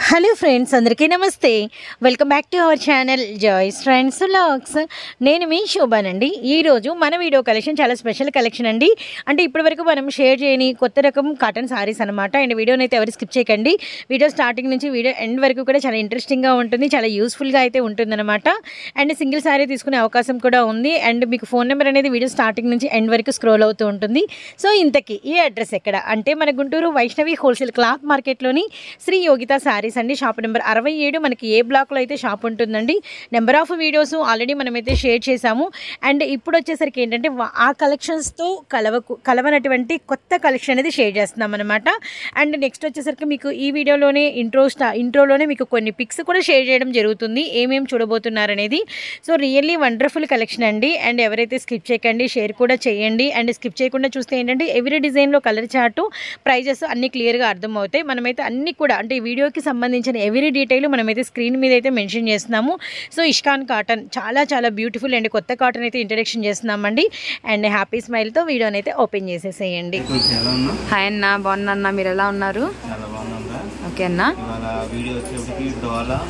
Hello friends అందరికీ నమస్తే welcome back to our channel joys friends logs నేను మీ శోభానండి ఈరోజు మన వీడియో కలెక్షన్ చాలా స్పెషల్ కలెక్షన్ అండి అంటే ఇప్పటివరకు మనం షేర్ చేయని కొత్త రకం కాటన్ సారీస్ అనమాట అండ్ వీడియోని అయితే ఎవరు స్కిప్ చేయకండి వీడియో స్టార్టింగ్ నుంచి వీడియో ఎండ్ వరకు కూడా చాలా ఇంట్రెస్టింగ్గా ఉంటుంది చాలా యూస్ఫుల్గా అయితే ఉంటుందన్నమాట అండ్ సింగిల్ సారీ తీసుకునే అవకాశం కూడా ఉంది అండ్ మీకు ఫోన్ నెంబర్ అనేది వీడియో స్టార్టింగ్ నుంచి ఎండ్ వరకు స్క్రోల్ అవుతూ ఉంటుంది సో ఇంతకీ ఈ అడ్రస్ ఎక్కడ అంటే మన గుంటూరు వైష్ణవి హోల్సేల్ క్లాత్ మార్కెట్లోని శ్రీ యోగిత శారీస్ అండి షాప్ నెంబర్ అరవై ఏడు మనకి ఏ బ్లాక్లో అయితే షాప్ ఉంటుందండి నెంబర్ ఆఫ్ వీడియోస్ ఆల్రెడీ మనమైతే షేర్ చేశాము అండ్ ఇప్పుడు వచ్చేసరికి ఏంటంటే వా- ఆ కలెక్షన్స్తో కలవకు కలవనటువంటి కొత్త కలెక్షన్ అనేది షేర్ చేస్తున్నాం అనమాట అండ్ నెక్స్ట్ వచ్చేసరికి మీకు ఈ వీడియోలోనే ఇంట్రో స్టా ఇంట్రోలోనే మీకు కొన్ని పిక్స్ కూడా షేర్ చేయడం జరుగుతుంది ఏమేమి చూడబోతున్నారు అనేది సో రియల్లీ వండర్ఫుల్ కలెక్షన్ అండి అండ్ ఎవరైతే స్కిప్ చేయకండి షేర్ కూడా చేయండి అండ్ స్కిప్ చేయకుండా చూస్తే ఏంటంటే ఎవ్రీ డిజైన్లో కలర్ చార్టు ప్రైజెస్ అన్ని క్లియర్గా అర్థమవుతాయి మనమైతే అన్ని కూడా అంటే ఈ వీడియోకి సంబంధించిన ఎవ్రీ డీటెయిల్ మనమైతే స్క్రీన్ మీద అయితే మెన్షన్ చేస్తున్నాము సో ఇష్కాన్ కాటన్ చాలా చాలా బ్యూటిఫుల్ అండ్ కొత్త కాటన్ అయితే ఇంట్రడక్షన్ చేస్తున్నామండి అండ్ హ్యాపీ స్మైల్తో వీడియోని అయితే ఓపెన్ చేసేసేయండి కొంచెం ఎలా ఉన్నా హాయ్ అన్న బాగున్నా అన్న మీరు ఎలా ఉన్నారు చాలా బాగున్నా ఓకే అన్న ఇవాళ వీడియో వచ్చేప్పటికి డోలా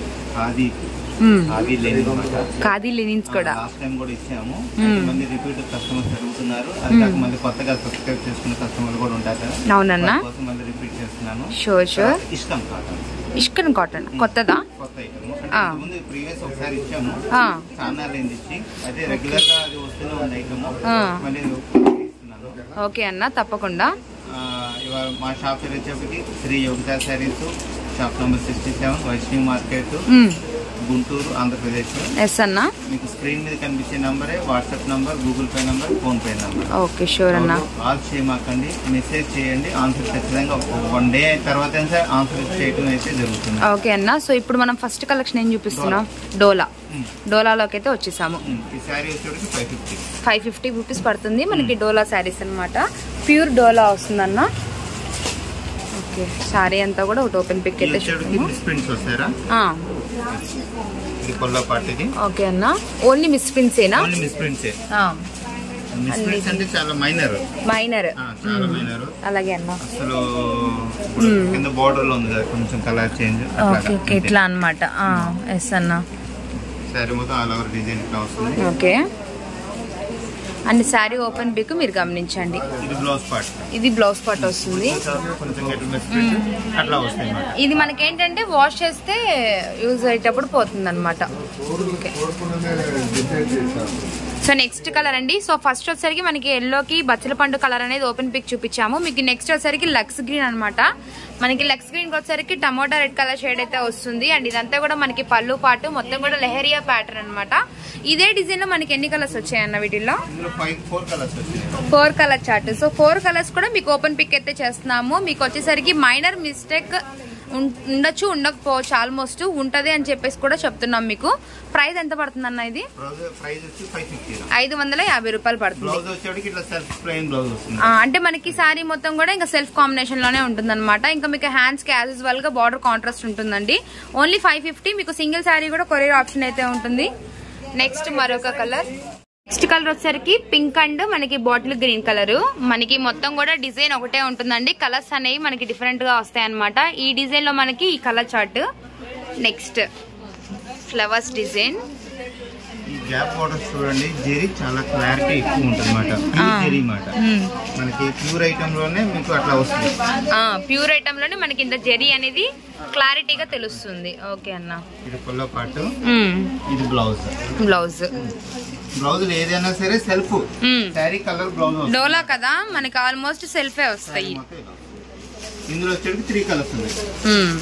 ఆది మ్మ్. ఆది లేదు అనమాట ఖాదీ లెనిన్స్ కూడా లాస్ట్ టైం కూడా ఇచ్చాము మంది రిపీట్ కస్టమర్స్ జరుగుతున్నారు అది కాక మళ్ళీ కొత్తగా సబ్స్క్రైబ్ చేసుకున్న కస్టమర్లు కూడా ఉంటారు కదా అవునన్న వాళ్ళ కోసం మళ్ళీ రిపీట్ చేస్తున్నాను షూర్ షూర్ ఇష్టం కాటన్ ఇష్కన్ కాటన్ కొత్తదా కొత్త ఐటమ్ ఆ. ముందు ప్రీవియస్ ఒకసారి ఇచ్చాము ఆ, చాలా అయింది ఇచ్చి అదే రెగ్యులర్ గా అది వస్తూనే ఉంది ఐటమ్ ఆ. మళ్ళీ ఇస్తున్నాను ఓకే అన్న తప్పకుండా ఆ, ఇవాళ మా షాప్ పేరు వచ్చేప్పటికి Shri Yogitha sarees shop number sixty seven Vaishnavi market మ్మ్. గుంటూరు ఆంధ్రప్రదేశ్ ఎస్ అన్న మీకు స్క్రీన్ మీద కనిపించే నంబరే WhatsApp number Google Pay number PhonePe number okay sure అన్న కాల్ చేయమాకండి మెసేజ్ చేయండి ఆన్సర్ ఖచ్చితంగా వన్ డే తర్వాత ఆన్సర్ చేయడం అయితే జరుగుతుంది ఓకే అన్న సో ఇప్పుడు మనం ఫస్ట్ కలెక్షన్ ఏం చూపిస్తున్నాం డోలా మ్మ్. డోలాలోకి అయితే వచ్చేసాము ఉమ్, ఈ శారీ వచ్చేటికి five fifty five fifty rupees పడుతుంది మనకి డోలా శారీస్ అన్నమాట ప్యూర్ డోలా వస్తుందన్న ఓకే శారీ అంతా కూడా ఒకటి ఓపెన్ పిక్ అయితే వచ్చేటికి చూద్దాము మిస్ ప్రింట్స్ వస్తారా ఆ, ఇది కొల్లా పాటిది ఓకే అన్న ఓన్లీ మిస్ ప్రిన్సేనా ఓన్లీ మిస్ ప్రింట్సే మిస్ ప్రింట్స్ అంటే చాలా మైనర్ మైనర్ చాలా మైనర్ అలాగే అన్న అసలు ఇప్పుడు కింద బార్డర్ లో ఉంది కదా కొంచెం కలర్ చేంజ్ ఓకే ఓకే ఇట్లా అనమాట ఎస్ అన్న శారీ మొత్తం ఆల్ ఓవర్ డిజైన్ ఇట్లా వస్తుంది okay and saree open pick మీరు గమనించండి ఇది బ్లౌజ్ పార్ట్ ఇది బ్లౌజ్ పార్ట్ వస్తుంది కొంచెం గట్టి మిస్ ప్రింట్ అట్లా వస్తాయి అన్నమాట ఇది మనకేంటంటే వాష్ చేస్తే యూజ్ అయ్యేటప్పుడు పోతుంది అనమాట ఓకే సో నెక్స్ట్ కలర్ అండి సో ఫస్ట్ వచ్చేసరికి మనకి ఎల్లోకి బచ్చల పండు కలర్ అనేది ఓపెన్ పిక్ చూపించాము మీకు నెక్స్ట్ వచ్చేసరికి లక్స్ గ్రీన్ అన్నమాట మనకి లక్స్ గ్రీన్ వచ్చేసరికి టమోటా రెడ్ కలర్ షేడ్ అయితే వస్తుంది అండ్ ఇదంతా కూడా మనకి పళ్ళు పాటు మొత్తం కూడా లెహరియా ప్యాటర్న్ అన్నమాట ఇదే డిజైన్ లో మనకి ఎన్ని కలర్స్ వచ్చాయన్న వీటిల్లో ఇందులో ఫైవ్ ఫోర్ కలర్స్ వచ్చినాయి four colour chart so four colours కూడా మీకు ఓపెన్ పిక్ అయితే చేస్తున్నాము మీకు వచ్చేసరికి మైనర్ మిస్టేక్ ఉండొచ్చు ఉండకపోవచ్చు ఆల్మోస్ట్ ఉంటది అని చెప్పేసి కూడా చెప్తున్నాం మీకు ప్రైస్ ఎంత పడుతుంది అన్న ఇది బ్లౌజ్ ప్రైస్ వచ్చి ఫైవ్ ఫిఫ్టీ ఐదు వందల యాభై రూపాయలు పడుతుంది బ్లౌజ్ వచ్చేటికి ఇట్లా సెల్ఫ్ ప్లెయిన్ బ్లౌజ్ వస్తుంది ఆ, అంటే మనకి శారీ మొత్తం కూడా ఇంకా సెల్ఫ్ కాంబినేషన్ లోనే ఉంటుంది ఇంకా మీకు హ్యాండ్స్ కి యాజ్ యూజువల్ గా బార్డర్ కాంట్రాస్ట్ ఉంటుందండి ఓన్లీ ఫైవ్ ఫిఫ్టీ మీకు సింగిల్ శారీ కూడా కొరియర్ ఆప్షన్ అయితే ఉంటుంది నెక్స్ట్ మరొక కలర్ నెక్స్ట్ కలర్ వచ్చేసరికి పింక్ అండ్ మనకి బాటిల్ గ్రీన్ కలర్ మనకి మొత్తం కూడా డిజైన్ ఒకటే ఉంటుందండి కలర్స్ అనేవి మనకి డిఫరెంట్ గా వస్తాయి అనమాట ఈ డిజైన్ లో మనకి ఈ colour chart next flowers design ఈ గ్యాప్ బార్డర్స్ చూడండి జెరీ చాలా క్లారిటీ ఎక్కువ ఉంటుంది అనమాట జెరీ మాట మనకి ప్యూర్ ఐటమ్ లోనే మీకు అట్లా వస్తుంది ప్యూర్ ఐటమ్ లోనే మనకి ఇంత జెరీ అనేది క్లారిటీగా తెలుస్తుంది ఓకే అన్న ఇది కొల్ల పాటు ఇది బ్లౌజ్ బ్లౌజ్ బ్లౌజ్ ఏదైనా సరే సెల్ఫ్ శారీ కలర్ బ్లౌజ్ వస్తుంది డోలా కదా మనకి ఆల్మోస్ట్ సెల్ఫే వస్తాయి మొత్తం ఇలా వస్తుంది. ఇందులో వచ్చేటికి త్రీ కలర్స్ ఉన్నాయి మ్మ్.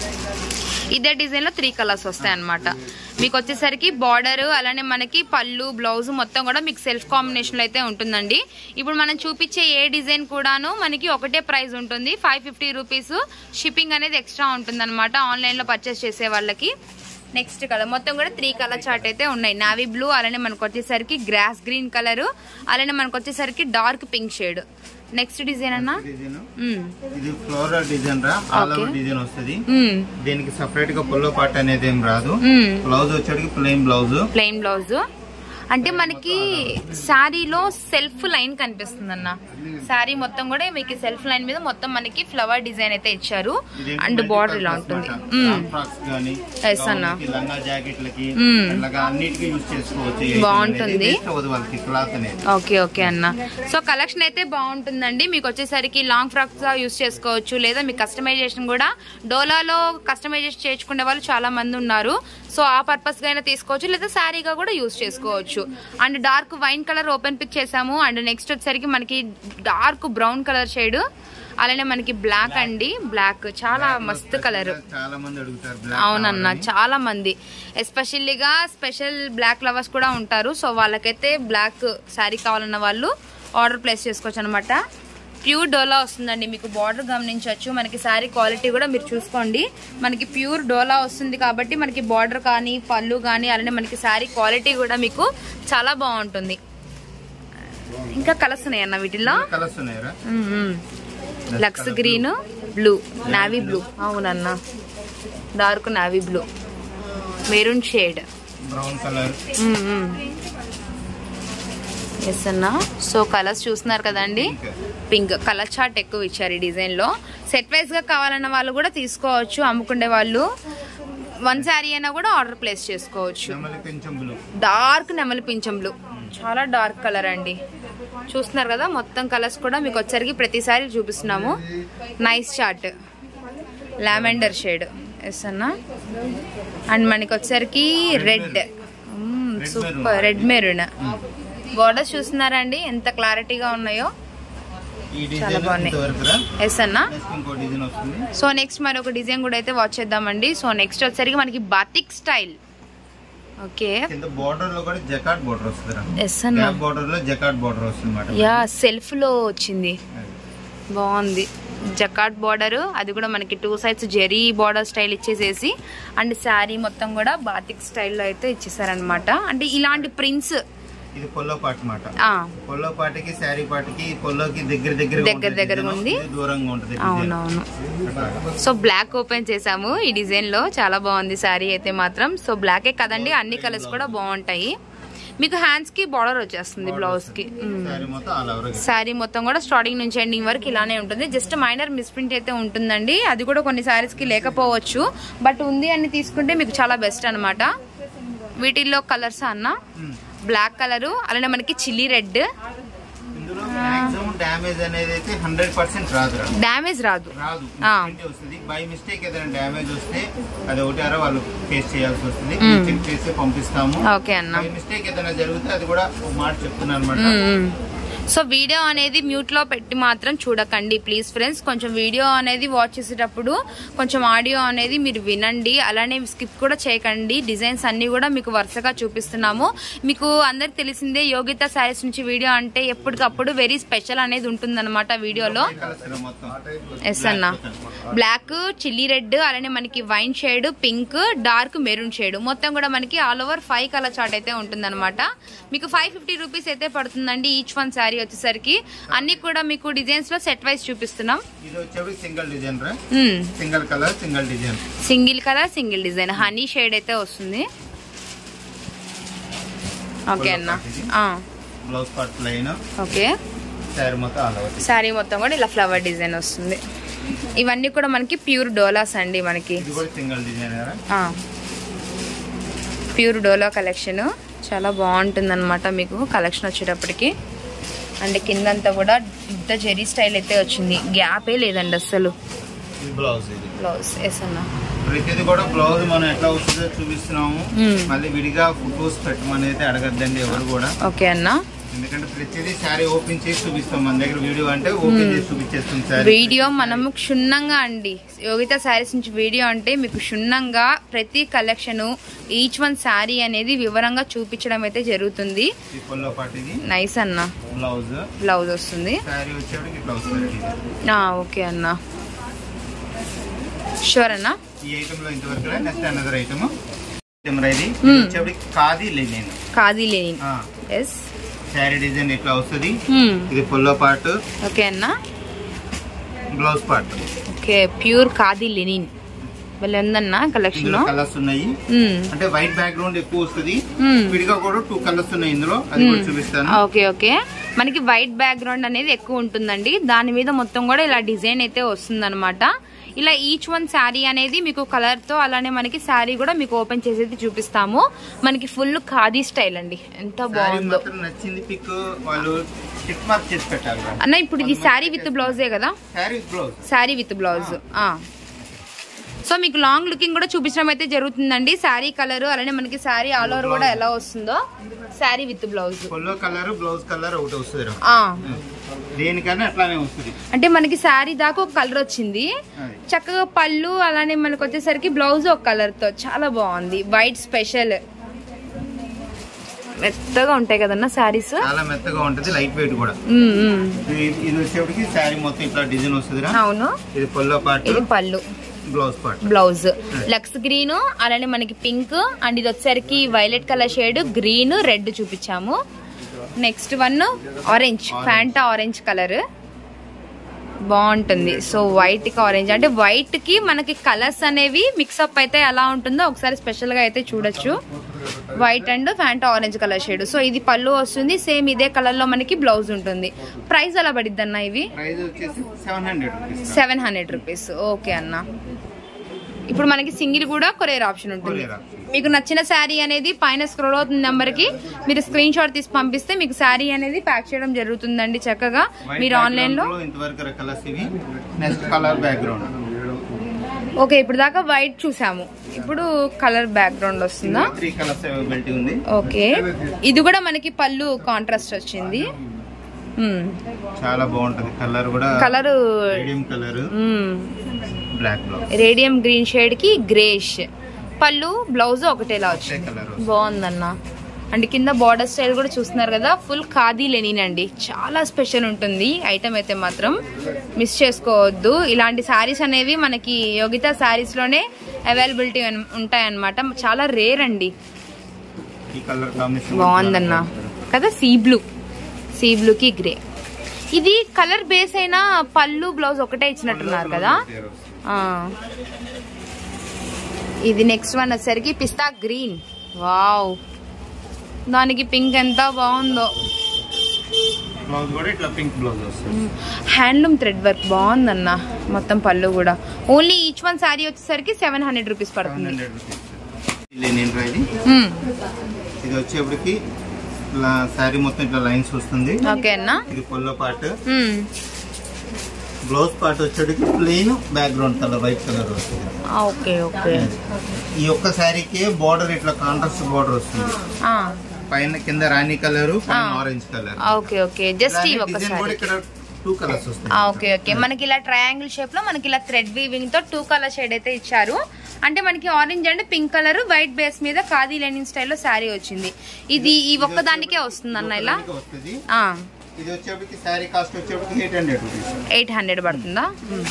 ఇదే డిజైన్ లో త్రీ కలర్స్ వస్తాయి అన్నమాట మీకు వచ్చేసరికి బార్డర్ అలానే మనకి పళ్ళు బ్లౌజ్ మొత్తం కూడా మీకు సెల్ఫ్ కాంబినేషన్ లో అయితే ఉంటుందండి ఇప్పుడు మనం చూపించే ఏ డిజైన్ కూడాను మనకి ఒకటే ప్రైస్ ఉంటుంది ఫైవ్ ఫిఫ్టీ రూపీస్ షిప్పింగ్ అనేది ఎక్స్ట్రా ఉంటుంది అనమాట ఆన్లైన్ లో పర్చేస్ చేసే వాళ్ళకి నెక్స్ట్ కలర్ మొత్తం కూడా త్రీ కలర్ చార్ట్ అయితే ఉన్నాయి నావీ బ్లూ అలానే మనకు వచ్చేసరికి గ్రాస్ గ్రీన్ కలర్ అలానే మనకు వచ్చేసరికి dark pink shade next design అన్న డిజైన్ మ్మ్. ఇది ఫ్లోరల్ డిజైన్ రా ఆల్ Okay. ఓవర్ డిజైన్ వస్తుంది మ్మ్. దీనికి సపరేట్ గా పొల్లో పార్ట్ అనేది ఏం రాదు మ్మ్. బ్లౌజ్ వచ్చేటికి ప్లెయిన్ బ్లౌజ్ ప్లెయిన్ బ్లౌజ్ అంటే మనకి శారీలో సెల్ఫ్ లైన్ కనిపిస్తుంది అన్న శారీ మొత్తం కూడా మీకు సెల్ఫ్ లైన్ మీద మొత్తం మనకి ఫ్లవర్ డిజైన్ అయితే ఇచ్చారు ఇదేంటి అండ్ multi బార్డర్ ఇలా purpose ఉంటుంది మాట. మ్మ్. Long frocks గానీ, Yes అన్న. gown కి, లంగా జాకెట్లకి మ్మ్. అట్లాగా అన్నిటికీ యూజ్ చేసుకోవచ్చు ఈ item బాగుంటుంది. అనేది. Waste అవ్వదు వాళ్ళకి క్లాత్ అనేది ఓకే ఓకే అన్న సో కలెక్షన్ అయితే బాగుంటుందండి మీకు వచ్చేసరికి లాంగ్ ఫ్రాక్స్ యూస్ చేసుకోవచ్చు లేదా మీకు కస్టమైజేషన్ కూడా డోలాలో కస్టమైజేషన్ చేయించుకునే వాళ్ళు చాలా మంది ఉన్నారు సో ఆ పర్పస్ గా అయినా తీసుకోవచ్చు లేదా శారీగా కూడా యూస్ చేసుకోవచ్చు and dark wine colour open pick చేసాము అండ్ నెక్స్ట్ వచ్చేసరికి మనకి డార్క్ బ్రౌన్ కలర్ షేడ్ అలానే మనకి బ్లాక్ అండి బ్లాక్ చాలా మస్తు కలర్ చాలా మంది అడుగుతారు black అవునన్న కావాలని. చాలా మంది ఎస్పెషల్లీగా స్పెషల్ బ్లాక్ లవర్స్ కూడా ఉంటారు సో వాళ్ళకైతే బ్లాక్ శారీ కావాలన్న వాళ్ళు ఆర్డర్ ప్లేస్ చేసుకోవచ్చు అనమాట ప్యూర్ డోలా వస్తుందండి మీకు బార్డర్ గమనించవచ్చు మనకి శారీ క్వాలిటీ కూడా మీరు చూసుకోండి మనకి ప్యూర్ డోలా వస్తుంది కాబట్టి మనకి బార్డర్ కానీ పళ్ళు కానీ అలానే మనకి శారీ క్వాలిటీ కూడా మీకు చాలా బాగుంటుంది ఇంకా కలర్స్ ఉన్నాయి అన్న వీటిల్లో కలర్స్ ఉన్నాయరా లక్స్ గ్రీన్ బ్లూ నావీ బ్లూ అవునన్న dark navy blue maroon shade brown colour yes అన్న సో కలర్స్ చూస్తున్నారు కదండి పింక్ కలర్ చార్ట్ ఎక్కువ ఇచ్చారు ఈ డిజైన్ లో సెట్ వైజ్ గా కావాలన్న వాళ్ళు కూడా తీసుకోవచ్చు అమ్ముకునే వాళ్ళు వన్ శారీ అయినా కూడా ఆర్డర్ ప్లేస్ చేసుకోవచ్చు నెమలి కొంచెం బ్లూ డార్క్ నెమలి పింఛం బ్లూ చాలా డార్క్ కలర్ అండి చూస్తున్నారు కదా మొత్తం కలర్స్ కూడా మీకు వచ్చరికి ప్రతిసారి చూపిస్తున్నాము nice chart lavender shade yes అన్న అండ్ మనకి వచ్చరికి red super red maroon borders చూస్తున్నారా అండి ఎంత క్లారిటీగా ఉన్నాయో ఈ చాలా డిజైన్ బాగున్నాయి. ఇంతవరకు ఎస్ అన్న నెక్స్ట్ ఇంకో డిజైన్ వస్తుంది సో నెక్స్ట్ మరొక డిజైన్ కూడా అయితే వాచ్ చేద్దామండి సో నెక్స్ట్ వచ్చరికి మనకి బాతిక్ స్టైల్ ఓకే కింద బార్డర్ లో కూడా జకాట్ బార్డర్ వస్తుంది ఎస్ అన్న గ్యాప్ బార్డర్ లో జకాట్ బార్డర్ వస్తుంది అన్నమాట యా సెల్ఫ్ లో వచ్చింది బాగుంది జకాట్ బార్డర్ అది కూడా మనకి two sides zari border style ఇచ్చేసేసి అండ్ శారీ మొత్తం కూడా బాతిక్ స్టైల్లో అయితే ఇచ్చేసారనమాట అంటే ఇలాంటి ప్రింట్స్ ఇది పొల్లో పాట మాట పొల్లో పాటకి శారీ పాటకి పొల్లోకి దగ్గర దగ్గర దగ్గర దగ్గరగా ఉంది. దూరంగా ఉంటుంది design. అవునవును అట్లాగా. సో బ్లాక్ ఓపెన్ చేసాము ఈ డిజైన్ లో చాలా బాగుంది శారీ అయితే మాత్రం సో బ్లాకే కదండి అన్ని కలర్స్ కూడా బాగుంటాయి మీకు హ్యాండ్స్ కి బార్డర్ వచ్చేస్తుంది బ్లౌజ్ కి మ్మ్. శారీ మొత్తం ఆల్ ఓవర్ శారీ మొత్తం కూడా స్టార్టింగ్ నుంచి ఎండింగ్ వరకు ఇలానే ఉంటుంది జస్ట్ మైనర్ మిస్ప్రింట్ అయితే ఉంటుందండి అది కూడా కొన్ని శారీస్ కి లేకపోవచ్చు బట్ ఉంది అని తీసుకుంటే మీకు చాలా బెస్ట్ అన్నమాట వీటిల్లో కలర్స్ అన్న బ్లాక్ కలర్ అలానే మనకి చిల్లీ రెడ్ ఇందులో మాక్సిమం డ్యామేజ్ అనేది అయితే హండ్రెడ్ పర్సెంట్ రాదు రా. డ్యామేజ్ రాదు రాదు ఆ. Misprint వస్తుంది బై మిస్టేక్ ఏదైనా డ్యామేజ్ వస్తే అది ఒకటారో వాళ్ళు ఫేస్ చేయాల్సి వస్తుంది మ్మ్. చెక్ చేసి పంపిస్తాము ఓకే అన్న బై మిస్టేక్ ఏదైనా జరిగితే అది కూడా ఒక మాట చెప్తున్నాను అనమాట మ్మ్. సో వీడియో అనేది మ్యూట్ లో పెట్టి మాత్రం చూడకండి ప్లీజ్ ఫ్రెండ్స్ కొంచెం వీడియో అనేది వాచ్ చేసేటప్పుడు కొంచెం ఆడియో అనేది మీరు వినండి అలానే స్కిప్ కూడా చేయకండి డిజైన్స్ అన్ని కూడా మీకు వరుసగా చూపిస్తున్నాము మీకు అందరికి తెలిసిందే యోగిత శారీస్ నుంచి వీడియో అంటే ఎప్పటికప్పుడు వెరీ స్పెషల్ అనేది ఉంటుందన్నమాట వీడియోలో మొత్తం ఎస్ అన్న బ్లాక్ చిల్లీ రెడ్ అలానే మనకి wine shade pink dark maroon shade మొత్తం కూడా మనకి all over five colour chart అయితే ఉంటుందన్నమాట మీకు ఫైవ్ ఫిఫ్టీ రూపీస్ అయితే పడుతుందండి ఈచ్ వన్ శారీ వచ్చేసరికి అన్ని కూడా మీకు డిజైన్స్ లో సెట్ వైజ్ చూపిస్తున్నాం ఇది వచ్చేవి సింగిల్ డిజైన్ రా మ్మ్. Single colour single design single colour single design honey shade అయితే వస్తుంది ఓకే అన్న ఆ, blouse part line okay sari మొత్తం ఆల్ ఓవర్ శారీ మొత్తం కూడా ఇలా ఫ్లవర్ డిజైన్ వస్తుంది ఇవన్నీ కూడా మనకి ప్యూర్ డోలాస్ అండి మనకి ఇది కూడా సింగిల్ డిజైన్ రా ఆ. ప్యూర్ డోలో కలెక్షన్ చాలా బాగుంటుంది మీకు కలెక్షన్ వచ్చేటప్పటికి అండ్ కిందంతా కూడా ఇంత జెరీ స్టైల్ అయితే వచ్చింది గ్యాపే లేదండి అస్సలు ఇది బ్లౌజ్ ఇది బ్లౌజ్ ఎస్ అన్న ప్రతిది కూడా బ్లౌజ్ మనం ఎట్లా వస్తుందో చూపిస్తున్నాము మ్మ్. మళ్ళీ విడిగా ఫొటోస్ పెట్టమని అయితే అడగద్దండి ఎవరు కూడా ఓకే అన్న ఎందుకంటే ప్రతిదీ శారీ ఓపెన్ చేసి చూపిస్తాం మన దగ్గర వీడియో అంటే ఓపెన్ చేసి చూపించేస్తాం శారీ వీడియో మనము క్షుణ్ణంగా అండి యోగిత శారీస్ నుంచి వీడియో అంటే మీకు క్షుణ్ణంగా ప్రతి కలెక్షన్ ఈచ్ వన్ శారీ అనేది వివరంగా చూపించడం అయితే జరుగుతుంది ఈ పొల్లో పాటు ఇది నైస్ అన్న బ్లౌజ్ బ్లౌజ్ వస్తుంది శారీ వచ్చేవాడికి ఇట్లా వస్తుంది ఇది. ఆ, ఓకే అన్న షూర్ అన్న ఈ ఐటమ్ లో ఇంతవరకు నెక్స్ట్ అనదర్ ఐటమ్ ఐటమ్ ఇది ఇది వచ్చేవాడికి కాది లెనిన్ కాదీ లేని ఎస్ శారీ డిజైన్ ఇట్లా వస్తుంది ఇది పొల్లో పార్ట్ ఓకే అన్న blouse part okay pure khadi linen భలే ఉందన్న కలెక్షన్ ఇందులో కలర్స్ ఉన్నాయి అంటే వైట్ బ్యాక్గ్రౌండ్ ఎక్కువ వస్తుంది మ్మ్. విడిగా కూడా టూ కలర్స్ ఉన్నాయి ఇందులో అది కూడా చూపిస్తాను ఓకే ఓకే మనకి వైట్ బ్యాక్గ్రౌండ్ అనేది ఎక్కువ ఉంటుందండి దాని మీద మొత్తం కూడా ఇలా డిజైన్ అయితే వస్తుంది ఇలా ఈచ్ వన్ శారీ అనేది మీకు కలర్ తో అలానే మనకి శారీ కూడా మీకు ఓపెన్ చేసేది చూపిస్తాము మనకి ఫుల్ ఖాదీ స్టైల్ అండి ఎంత శారీ బాగుందో మాత్రం నచ్చింది పిక్ వాళ్ళు టిక్ మార్క్ చేసి పెట్టాలి అన్న ఇప్పుడు ఇది శారీ విత్ బ్లౌజే కదా sari blouse sari with blouse so మీకు లాంగ్ లుకింగ్ కూడా చూపించడం అయితే జరుగుతుందండి శారీ కలర్ అలానే మనకి శారీ ఆల్ ఓవర్ కూడా ఎలా వస్తుందో sari with blouse pallu colour blouse colour ఒకటి వస్తుంది రా. ఆ దేనికన్నా అట్లానే వస్తుంది అంటే మనకి శారీ దాకా ఒక కలర్ వచ్చింది అది. చక్కగా పళ్ళు అలానే మనకి వచ్చేసరికి బ్లౌజ్ ఒక కలర్ తో చాలా బాగుంది వైట్ స్పెషల్ మెత్తగా ఉంటాయి కదన్నా శారీస్ చాలా మెత్తగా ఉంటది లైట్ వెయిట్ కూడా ఇది ఇది వచ్చేప్పటికి శారీ మొత్తం ఇట్లా డిజైన్ వస్తుంది రా. అవును ఇది పొల్లో పార్ట్ ఇది పళ్ళు బ్లౌజ్ పార్ట్ బ్లౌజ్ లక్స్ గ్రీన్ అలానే మనకి పింక్ అండ్ ఇది వచ్చేసరికి violet colour shade green red చూపించాము next one orange Fanta orange colour బాగుంటుంది సో వైట్ కి ఆరెంజ్ అంటే వైట్ కి మనకి కలర్స్ అనేవి మిక్సప్ అయితే ఎలా ఉంటుందో ఒకసారి స్పెషల్ గా అయితే చూడొచ్చు white and Fanta orange colour shade so ఇది పళ్ళు వస్తుంది సేమ్ ఇదే కలర్ లో మనకి బ్లౌజ్ ఉంటుంది ప్రైస్ ఎలా పడిద్ది అన్న ఇవి ప్రైస్ వచ్చేసి seven hundred rupees seven hundred rupees okay అన్న ఇప్పుడు మనకి సింగిల్ కూడా కొరియర్ ఆప్షన్ ఉంటుంది Courier option. మీకు నచ్చిన శారీ అనేది పైన స్క్రోల్ అవుతున్న నెంబర్ కి మీరు స్క్రీన్ షాట్ తీసి పంపిస్తే మీకు శారీ అనేది ప్యాక్ చేయడం జరుగుతుందండి చక్కగా మీరు ఆన్లైన్ లో ఇంతవరకు కలర్స్ ఇవి నెక్స్ట్ కలర్ బ్యాక్గ్రౌండ్ ఓకే ఇప్పుడు దాకా వైట్ చూసాము ఇప్పుడు కలర్ బ్యాక్గ్రౌండ్ వస్తుందా త్రీ కలర్స్ అవైలబిలిటీ ఉంది ఓకే ఇది కూడా మనకి పళ్ళు కాంట్రాస్ట్ వచ్చింది చాలా బాగుంటది కలర్ కూడా colour medium colour black blouse radium green shade కి గ్రేష్ పళ్ళు బ్లౌజ్ ఒకటేలా వచ్చింది కలర్ బాగుందన్న అండ్ కింద బార్డర్ స్టైల్ కూడా చూస్తున్నారు కదా ఫుల్ ఖాదీ లెనిన్ అండి చాలా స్పెషల్ ఉంటుంది ఐటమ్ అయితే మాత్రం మిస్ చేసుకోవద్దు ఇలాంటి శారీస్ అనేవి మనకి యోగిత శారీస్ లోనే అవైలబిలిటీ ఉంటాయి అన్నమాట చాలా రేర్ అండి ఈ కలర్ కాంబినేషన్ బాగుందన్న కదా సీ బ్లూ సీ బ్లూ కి గ్రే ఇది కలర్ బేస్ అయినా పళ్ళు బ్లౌజ్ ఒకటే ఇచ్చినట్టున్నారు కదా ఆ. ఇది నెక్స్ట్ వన్ వచ్చేసరికి పిస్తా గ్రీన్ వావ్ దానికి పింక్ ఎంత బాగుందో బ్లౌజ్ కూడా ఇట్లా పింక్ బ్లౌజ్ వస్తుంది హ్యాండ్లూమ్ థ్రెడ్ వర్క్ బాగుందన్న మొత్తం పళ్ళు కూడా ఓన్లీ ఈచ్ వన్ శారీ వచ్చేసరికి సెవెన్ హండ్రెడ్ రూపీస్ సెవెన్ పడుతుంది హండ్రెడ్ రూపీస్ నేను ఇది మ్మ్. ఇది వచ్చేప్పటికి ఇట్లా శారీ మొత్తం ఇట్లా లైన్స్ వస్తుంది ఓకే అన్న ఇది పొల్లో పార్ట్ మ్మ్. బ్లౌజ్ పార్ట్ వచ్చేటికి plain background colour white colour వస్తుంది ఆ, ఓకే ఓకే ఈ ఒక్క శారీకి బార్డర్ ఇట్లా కాంట్రాస్ట్ బార్డర్ వస్తుంది ఆ, పైన కింద రాణి కలర్ పైన ఆ. ఆరెంజ్ కలర్ ఆ, ఓకే ఓకే జస్ట్ ఈ ఒక్క డిజైన్ కూడా శారీ ఇక్కడ టూ కలర్స్ వస్తాయి ఆ, ఓకే ఓకే మనకి ఇలా ట్రయాంగిల్ షేప్ లో మనకి ఇలా థ్రెడ్ వీవింగ్ తో టూ కలర్ షేడ్ అయితే ఇచ్చారు అంటే మనకి orange and pink colour white base మీద ఖాదీ లెనిన్ స్టైల్లో శారీ వచ్చింది ఇది ఈ ఒక్క దానికే వస్తుంది అన్న ఇలా ఇది వస్తుంది ఆ ఇది వచ్చేప్పటికి శారీ కాస్ట్ వచ్చేప్పటికి eight hundred rupees eight hundred పడుతుందా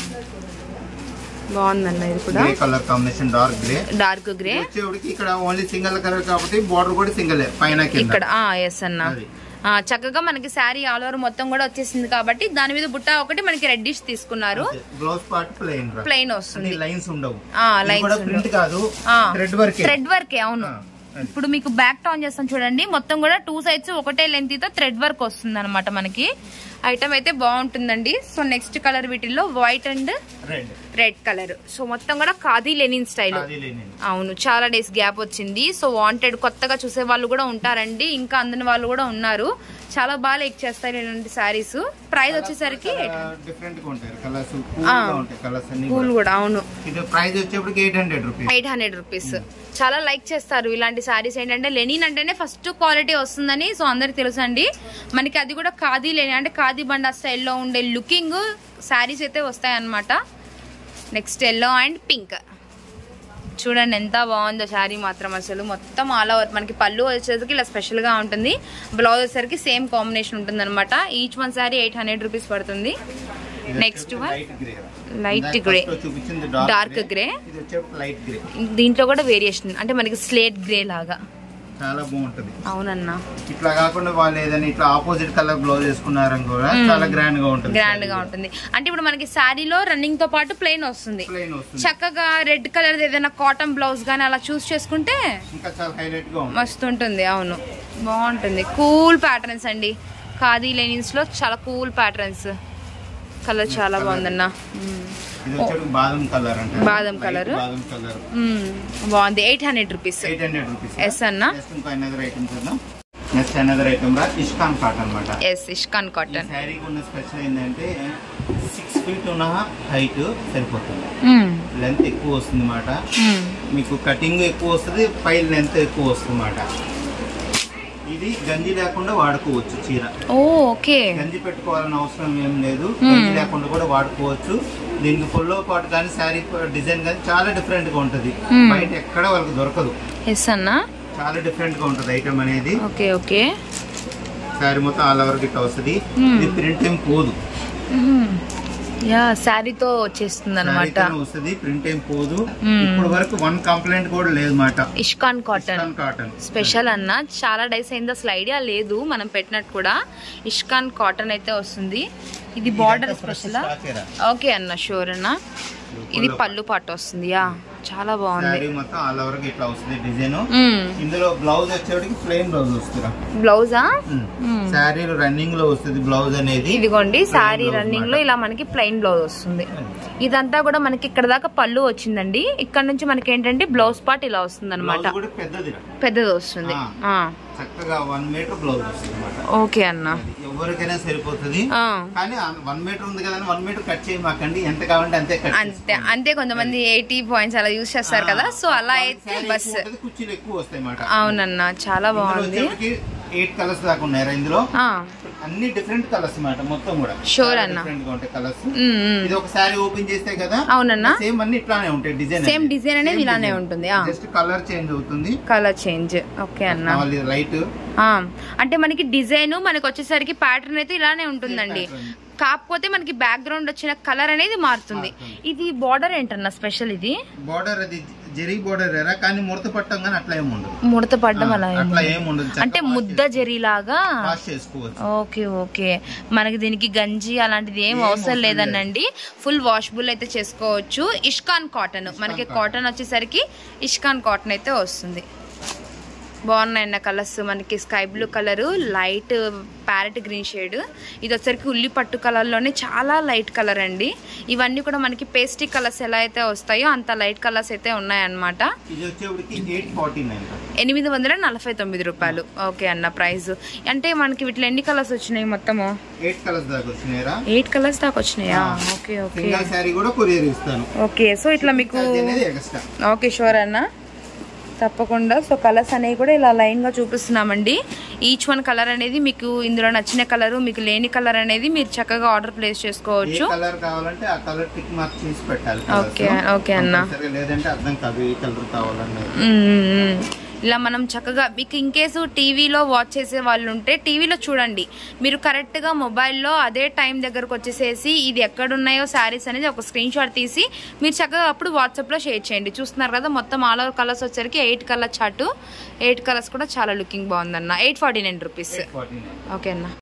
బాగుందన్న ఇది కూడా grey colour combination dark grey dark grey వచ్చేప్పటికి ఇక్కడ ఓన్లీ సింగిల్ కలర్ కాబట్టి బార్డర్ కూడా సింగల్ పైన కింద ఇక్కడ ఎస్ అన్న అది. ఆ, చక్కగా మనకి శారీ ఆల్ ఓవర్ మొత్తం కూడా వచ్చేసింది కాబట్టి దాని మీద బుట్ట ఒకటి మనకి రెడ్డిష్ తీసుకున్నారు బ్లౌజ్ పార్ట్ ప్లెయిన్ ప్లెయిన్ వస్తుంది లైన్స్ ఉండవు ఆ, ఇది lines కూడా ఉండవు. ప్రింట్ కాదు ఆ. థ్రెడ్ వర్క్ థ్రెడ్ వర్కే అవును ఇప్పుడు మీకు బ్యాక్ టౌన్ చేస్తాను చూడండి మొత్తం కూడా టూ సైడ్స్ ఒకటే లెంత్ తో థ్రెడ్ వర్క్ వస్తుంది అనమాట మనకి ఐటమ్ అయితే బాగుంటుందండి సో నెక్స్ట్ కలర్ వీటిల్లో white and red red colour so మొత్తం కూడా ఖాదీ లెనిన్ స్టైల్ అది లేని అవును చాలా డేస్ గ్యాప్ వచ్చింది సో వాంటెడ్ కొత్తగా చూసే వాళ్ళు కూడా ఉంటారండి ఇంకా అందని వాళ్ళు కూడా ఉన్నారు చాలా బాగా లైక్ చేస్తారు ఇలాంటి శారీస్ ప్రైస్ వచ్చేసరికి డిఫరెంట్ గా ఉంటాయి కలర్స్ కూల్ గా ఉంటాయి కలర్స్ అన్ని కూల్ కూడా. కూడా అవును ఇది ప్రైస్ వచ్చేప్పటికి eight hundred rupees eight hundred rupees చాలా లైక్ చేస్తారు ఇలాంటి శారీస్ ఏంటంటే లెనిన్ అంటేనే ఫస్ట్ క్వాలిటీ వస్తుందని సో అందరికి తెలుసు అండి మనకి అది కూడా ఖాదీ లెనిన్ అంటే ఖాదీ బండా స్టైల్లో ఉండే లుకింగ్ శారీస్ అయితే వస్తాయి అన్నమాట నెక్స్ట్ ఎల్లో అండ్ పింక్ చూడండి ఎంత బాగుందో శారీ మాత్రం అసలు మొత్తం ఆల్ ఓవర్ మనకి పళ్ళు వచ్చేసరికి ఇలా స్పెషల్ గా ఉంటుంది బ్లౌజ్ వచ్చేసరికి సేమ్ కాంబినేషన్ ఉంటుంది అనమాట each one sari eight hundred rupees పడుతుంది next one light grey light grey చూపించింది డార్క్ గ్రే ఇది వచ్చేప్పటికి లైట్ గ్రే దీంట్లో కూడా వేరియేషన్ అంటే మనకి స్లేట్ గ్రే లాగా చాలా బాగుంటది అవునన్నా ఇట్లా కాకుండా వాళ్ళు ఏదైనా ఇట్లా ఆపోజిట్ కలర్ బ్లౌజ్ వేసుకున్నారని కూడా చాలా గ్రాండ్ గా ఉంటుంది గ్రాండ్ గా ఉంటుంది అంటే ఇప్పుడు మనకి శారీలో రన్నింగ్ తో పాటు ప్లెయిన్ వస్తుంది ప్లెయిన్ వస్తుంది చక్కగా రెడ్ కలర్ ఏదైనా కాటన్ బ్లౌజ్ గానీ అలా చూస్ చేసుకుంటే ఇంకా చాలా హైలైట్ గా ఉంటుంది మస్తు ఉంటుంది అవును బాగుంటుంది కూల్ ప్యాటర్న్స్ అండి ఖాదీ లెనిన్స్ లో చాలా కూల్ ప్యాటర్న్స్ కలర్ చాలా బాగుందన్న మ్మ్. ఇది వచ్చేది బాదం కలర్ అంటే బాదం colour. బాదం కలర్ మ్మ్. బాగుంది eight hundred rupees eight hundred rupees yes అన్న నెక్స్ట్ ఇంకో అనదర్ ఐటమ్ చూద్దాం నెక్స్ట్ అనదర్ ఐటమ్ రా ఇష్కాన్ కాటన్ అనమాట ఎస్ ఇష్కాన్ ఈ కాటన్ శారీకి ఉన్న స్పెషల్ ఏంటంటే సిక్స్ ఫీట్ ఉన్న హైట్ సరిపోతుంది లెంత్ ఎక్కువ వస్తుంది అన్నమాట మీకు కటింగ్ ఎక్కువ వస్తుంది పై లెంత్ ఎక్కువ వస్తుంది అన్నమాట ఇది గంజి లేకుండా వాడుకోవచ్చు చీర ఓ ఓకే గంజి పెట్టుకోవాలని అవసరం ఏం లేదు గంజి లేకుండా కూడా వాడుకోవచ్చు దీనికి ఫుల్లో పాటు కానీ శారీ డిజైన్ కానీ చాలా డిఫరెంట్ గా ఉంటది Hmm. బయట ఎక్కడ వాళ్ళకి దొరకదు ఎస్ అన్న చాలా డిఫరెంట్ గా ఉంటది ఐటమ్ అనేది ఓకే ఓకే శారీ మొత్తం ఆల్ ఓవర్ గిట్ వస్తుంది Hmm. ఇది ప్రింట్ ఏం పోదు యా శారీతో వచ్చేస్తుంది అనమాట శారీతోనే వస్తుంది ప్రింట్ ఏం పోదు Hmm. ఇప్పుడు వరకు వన్ కంప్లైంట్ కూడా లేదు మాట ఇష్కాన్ కాటన్ కాటన్ స్పెషల్ అన్న చాలా డేస్ అయింది అసలు ఐడియా లేదు మనం పెట్టినట్టు కూడా ఇష్కాన్ కాటన్ అయితే వస్తుంది ఇది బార్డర్ స్పెషల్ ఓకే అన్న షూర్ అన్న ఇది పళ్ళు పాట వస్తుంది యా చాలా బాగుంది శారీ మొత్తం ఆల్ ఓవర్ ఇట్లా వస్తుంది డిజైన్ మ్మ్. ఇందులో బ్లౌజ్ వచ్చేటికి ప్లెయిన్ బ్లౌజ్ వస్తుందా బ్లౌజా శారీ రన్నింగ్ లో వస్తుంది బ్లౌజ్ అనేది ఇదిగోండి శారీ blouse రన్నింగ్ లో మాట. ఇలా మనకి ప్లెయిన్ బ్లౌజ్ వస్తుంది ఇదంతా కూడా మనకి ఇక్కడ దాకా పళ్ళు వచ్చిందండి ఇక్కడ నుంచి మనకి ఏంటంటే బ్లౌజ్ పార్ట్ ఇలా వస్తుంది అనమాట బ్లౌజ్ కూడా పెద్దది పెద్దది వస్తుంది ఆ. చక్కగా వన్ మీటర్ బ్లౌజ్ వస్తుంది అనమాట ఓకే అన్న ఎవరికైనా సరిపోతుంది ఆ. కానీ వన్ మీటర్ ఉంది కదా వన్ మీటర్ కట్ చేయమాకండి ఎంత కావాలంటే అంతే కట్ అంతే అంతే కొంతమంది ఎయిటీ పాయింట్స్ అలా యూస్ చేస్తారు కదా సో అలా అయితే బస్ కుర్చీలు ఎక్కువ వస్తాయి అన్నమాట అవునన్నా చాలా బాగుంది ఎయిట్ కలర్స్ దాకా ఉన్నారా ఇందులో ఆ, అన్ని డిఫరెంట్ కలర్స్ అన్నమాట మొత్తం కూడా Sure అన్న. డిఫరెంట్ గా ఉంటాయి కలర్స్ ఉమ్, ఉమ్. ఇది ఒక సారీ ఓపెన్ చేస్తే కదా అవునన్నా సేమ్ అన్ని ఇట్లానే ఉంటాయి డిజైన్ సేమ్ డిజైన్ అనేది ఇలానే ఉంటుంది ఆ జస్ట్ కలర్ చేంజ్ అవుతుంది కలర్ చేంజ్ ఓకే అన్న లైట్ ఆ, అంటే మనకి డిజైన్ మనకి వచ్చేసరికి ప్యాటర్న్ అయితే ఇలానే ఉంటుందండి pattern. కాకపోతే మనకి బ్యాక్గ్రౌండ్ వచ్చిన కలర్ అనేది మారుతుంది ఇది బార్డర్ ఏంటన్న స్పెషల్ ఇది బార్డర్ అది జరీ బార్డర్ ఎరా కానీ ముడత పట్టం కానీ అట్లా ఏమి ఉండదు ముడత పడ్డం అలా ఏం అట్లా ఉండదు. ఏమి ఉండదు అంటే ముద్ద జరీలాగా వాష్ చేసుకోవచ్చు ఓకే ఓకే మనకి దీనికి గంజి అలాంటిది ఏం ఏం అవసరం అవసరం లేదనండి ఫుల్ వాషబుల్ అయితే చేసుకోవచ్చు ఇష్కాన్ కాటన్ మనకి కాటన్ వచ్చేసరికి ఇష్కాన్ కాటన్ అయితే వస్తుంది బాగున్నాయన్న కలర్స్ మనకి sky blue colour light parrot green shade ఇది వచ్చరికి ఉల్లి పట్టు కలర్లోనే చాలా లైట్ కలర్ అండి ఇవన్నీ కూడా మనకి పేస్టీ కలర్స్ ఎలా అయితే వస్తాయో అంత లైట్ కలర్స్ అయితే ఉన్నాయన్నమాట ఇది వచ్చేప్పటికి ఎయిట్ ఫార్టీ నైన్ ఎనిమిది వందల నలభై తొమ్మిది రూపాయలు ఓకే అన్న ప్రైస్ అంటే మనకి వీటిలో ఎన్ని కలర్స్ వచ్చినాయి మొత్తము ఎయిట్ కలర్స్ దాకా వచ్చినాయరా ఎయిట్ కలర్స్ దాకా వచ్చినాయా ఆ. ఓకే ఓకే సింగల్ శారీ కూడా కొరియర్ ఇస్తాను ఓకే సో ఇట్లా మీకు Charge అనేది ఎక్స్ట్రా ఓకే షూర్ అన్న తప్పకుండా సో కలర్స్ అనేవి కూడా ఇలా లైన్గా చూపిస్తున్నామండి ఈచ్ వన్ కలర్ అనేది మీకు ఇందులో నచ్చిన కలర్ మీకు లేని కలర్ అనేది మీరు చక్కగా ఆర్డర్ ప్లేస్ ఏ చేసుకోవచ్చు కలర్ కావాలంటే ఆ కలర్ టిక్ మార్క్ చేసి పెట్టాలి ఓకే, ఓకే అన్న. Compulsory లేదంటే అర్థం కాదు ఏ కలర్ కావాలనేది మ్మ్, మ్మ్, మ్మ్. ఇలా మనం చక్కగా మీకు ఇన్ కేసు టీవీలో వాచ్ చేసే వాళ్ళు ఉంటే టీవీలో చూడండి మీరు కరెక్ట్గా మొబైల్లో అదే టైం దగ్గరకు వచ్చేసేసి ఇది ఎక్కడున్నాయో శారీస్ అనేది ఒక స్క్రీన్ షాట్ తీసి మీరు చక్కగా అప్పుడు వాట్సాప్లో షేర్ చేయండి చూస్తున్నారు కదా మొత్తం ఆల్ ఓవర్ కలర్స్ వచ్చరికి eight colour chart eight colours కూడా చాలా లుకింగ్ బాగుందన్న eight forty nine rupees forty nine okay అన్న